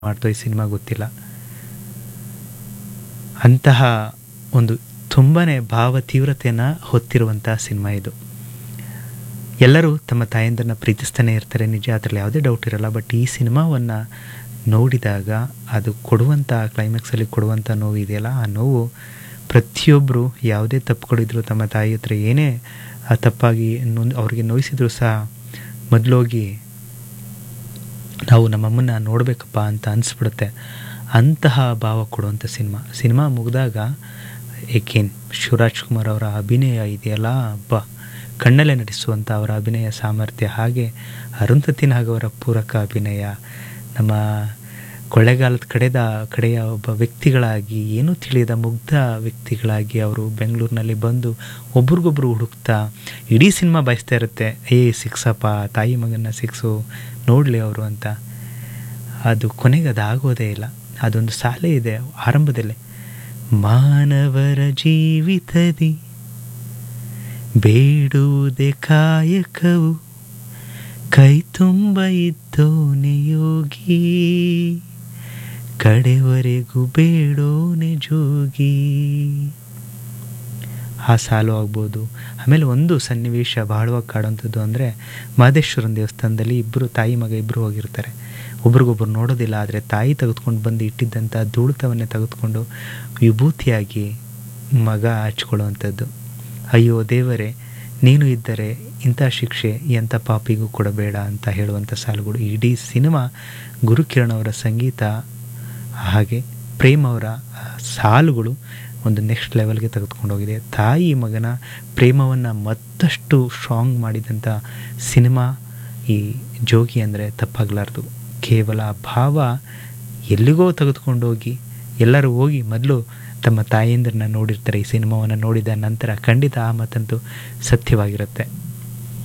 ಮಾಡ್ತೋ ಈ ಸಿನಿಮಾ ಗೊತ್ತಿಲ್ಲ ಅಂತಹ ಒಂದು ತುಂಬಾ ಭಾವ ತೀವ್ರತೆಯನ್ನು ಹೊತ್ತಿರುವಂಥ ಸಿನಿಮಾ ಇದು ಎಲ್ಲರೂ ತಮ್ಮ ತಾಯಂದರನ್ನ ಪ್ರೀತಿಸ್ತಾನೆ ಇರ್ತಾರೆ ನಿಜ ಅದರಲ್ಲಿ ಯಾವುದೇ ಡೌಟ್ ಇರಲ್ಲ ಬಟ್ ಈ ಸಿನಿಮಾವನ್ನು ನೋಡಿದಾಗ ಅದು ಕೊಡುವಂಥ ಕ್ಲೈಮ್ಯಾಕ್ಸಲ್ಲಿ ಕೊಡುವಂಥ ನೋವು ಇದೆಯಲ್ಲ ಆ ನೋವು ಪ್ರತಿಯೊಬ್ಬರು ಯಾವುದೇ ತಪ್ಪುಗಳಿದ್ರು ತಮ್ಮ ತಾಯಿ ಹತ್ರ ಏನೇ ಆ ತಪ್ಪಾಗಿ ನೊಂದ್ ಅವ್ರಿಗೆ ನೋಯಿಸಿದ್ರು ಸಹ ಮೊದಲೋಗಿ ನಾವು ನಮ್ಮಮ್ಮನ್ನ ನೋಡಬೇಕಪ್ಪ ಅಂತ ಅನಿಸ್ಬಿಡುತ್ತೆ ಅಂತಹ ಭಾವ ಕೊಡುವಂಥ ಸಿನಿಮಾ ಸಿನಿಮಾ ಮುಗಿದಾಗ ಏಕೇನ್ ಶಿವರಾಜ್ ಕುಮಾರ್ ಅವರ ಅಭಿನಯ ಇದೆಯಲ್ಲ ಹಬ್ಬ ಕಣ್ಣಲ್ಲೇ ನಟಿಸುವಂಥ ಅವರ ಅಭಿನಯ ಸಾಮರ್ಥ್ಯ ಹಾಗೆ ಅರುಂಧತಿ ನಾಗ್ ಅವರ ಪೂರಕ ಅಭಿನಯ ನಮ್ಮ ಕೊಳ್ಳೆಗಾಲದ ಕಡೆದ ಕಡೆಯ ಒಬ್ಬ ವ್ಯಕ್ತಿಗಳಾಗಿ ಏನೂ ತಿಳಿಯದ ಮುಗ್ಧ ವ್ಯಕ್ತಿಗಳಾಗಿ ಅವರು ಬೆಂಗಳೂರಿನಲ್ಲಿ ಬಂದು ಒಬ್ರಿಗೊಬ್ರು ಹುಡುಕ್ತಾ ಇಡೀ ಸಿನಿಮಾ ಬಯಸ್ತಾ ಇರುತ್ತೆ ಏ ಸಿಕ್ಸಪ್ಪ ತಾಯಿ ಮಗನ ಸಿಕ್ಸು ನೋಡಲಿ ಅವರು ಅಂತ ಅದು ಕೊನೆಗೆ ಅದು ಆಗೋದೇ ಇಲ್ಲ ಅದೊಂದು ಸಾಲೆ ಇದೆ ಆರಂಭದಲ್ಲೇ ಮಾನವರ ಜೀವಿತದಿ ಬೇಡುವುದೇ ಕಾಯಕವು ಕೈ ತುಂಬ ಇದ್ದೋನೆ ಯೋಗಿ ಕಡೆವರೆಗೂ ಬೇಡೋನೆ ಜೋಗಿ ಆ ಸಾಲು ಆಗ್ಬೋದು ಆಮೇಲೆ ಒಂದು ಸನ್ನಿವೇಶ ಬಹಳವಾಗಿ ಕಾಡುವಂಥದ್ದು ಅಂದರೆ ಮಹದೇಶ್ವರನ ದೇವಸ್ಥಾನದಲ್ಲಿ ಇಬ್ಬರು ತಾಯಿ ಮಗ ಇಬ್ಬರು ಹೋಗಿರ್ತಾರೆ ಒಬ್ರಿಗೊಬ್ರು ನೋಡೋದಿಲ್ಲ ಆದರೆ ತಾಯಿ ತೆಗೆದುಕೊಂಡು ಬಂದು ಇಟ್ಟಿದ್ದಂಥ ಧೂಳಿತವನ್ನೇ ತೆಗೆದುಕೊಂಡು ವಿಭೂತಿಯಾಗಿ ಮಗ ಹಚ್ಕೊಳ್ಳುವಂಥದ್ದು ಅಯ್ಯೋ ದೇವರೇ ನೀನು ಇದ್ದರೆ ಇಂಥ ಶಿಕ್ಷೆ ಎಂಥ ಪಾಪಿಗೂ ಕೊಡಬೇಡ ಅಂತ ಹೇಳುವಂಥ ಸಾಲುಗಳು ಇಡೀ ಸಿನಿಮಾ ಗುರುಕಿರಣ್ ಅವರ ಸಂಗೀತ ಹಾಗೆ ಪ್ರೇಮ್ ಅವರ ಸಾಲುಗಳು ಒಂದು ನೆಕ್ಸ್ಟ್ ಲೆವೆಲ್ಗೆ ತೆಗೆದುಕೊಂಡು ಹೋಗಿದೆ ತಾಯಿ ಮಗನ ಪ್ರೇಮವನ್ನು ಮತ್ತಷ್ಟು ಸ್ಟ್ರಾಂಗ್ ಮಾಡಿದಂಥ ಸಿನಿಮಾ ಈ ಜೋಗಿ ಅಂದರೆ ತಪ್ಪಾಗಲಾರ್ದು ಕೇವಲ ಭಾವ ಎಲ್ಲಿಗೋ ತೆಗೆದುಕೊಂಡು ಹೋಗಿ ಎಲ್ಲರೂ ಹೋಗಿ ಮೊದಲು ತಮ್ಮ ತಾಯಂದಿರನ್ನ ನೋಡಿರ್ತಾರೆ ಈ ಸಿನಿಮಾವನ್ನು ನೋಡಿದ ನಂತರ ಖಂಡಿತ ಆ ಮಾತಂತೂ ಸತ್ಯವಾಗಿರುತ್ತೆ